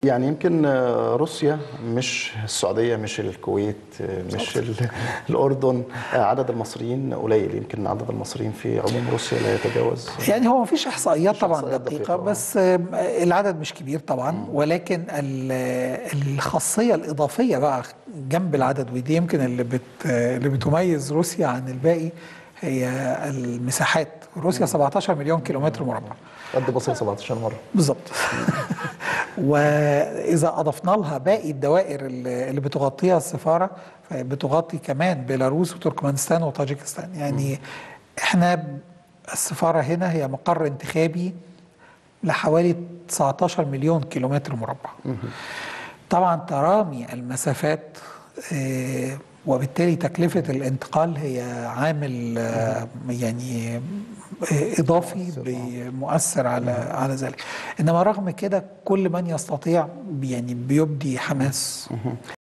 يعني يمكن روسيا مش السعودية مش الكويت مش ال- الأردن عدد المصريين قليل يمكن عدد المصريين في عموم روسيا لا يتجاوز يعني هو مفيش احصائيات طبعا إحصائيات دقيقه دقيقة، آه. بس آه، العدد مش كبير طبعا ولكن ال- الخاصيه الاضافيه بقى جنب العدد ودي يمكن اللي بت اللي بتميز روسيا عن الباقي هي المساحات روسيا 17 مليون كيلومتر مربع قد مصر 17 مرة بالظبط واذا اضفنا لها باقي الدوائر اللي اللي بتغطيها السفاره بتغطي كمان بيلاروس وتركمانستان وطاجيكستان يعني احنا السفاره هنا هي مقر انتخابي لحوالي 19 مليون كيلومتر مربع طبعا ترامي المسافات آه، وبالتالي تكلفة الانتقال هي عامل آه، يعني آه، إضافي بي- مؤثر على على ذلك إنما رغم كده كل من يستطيع يعني بيبدي حماس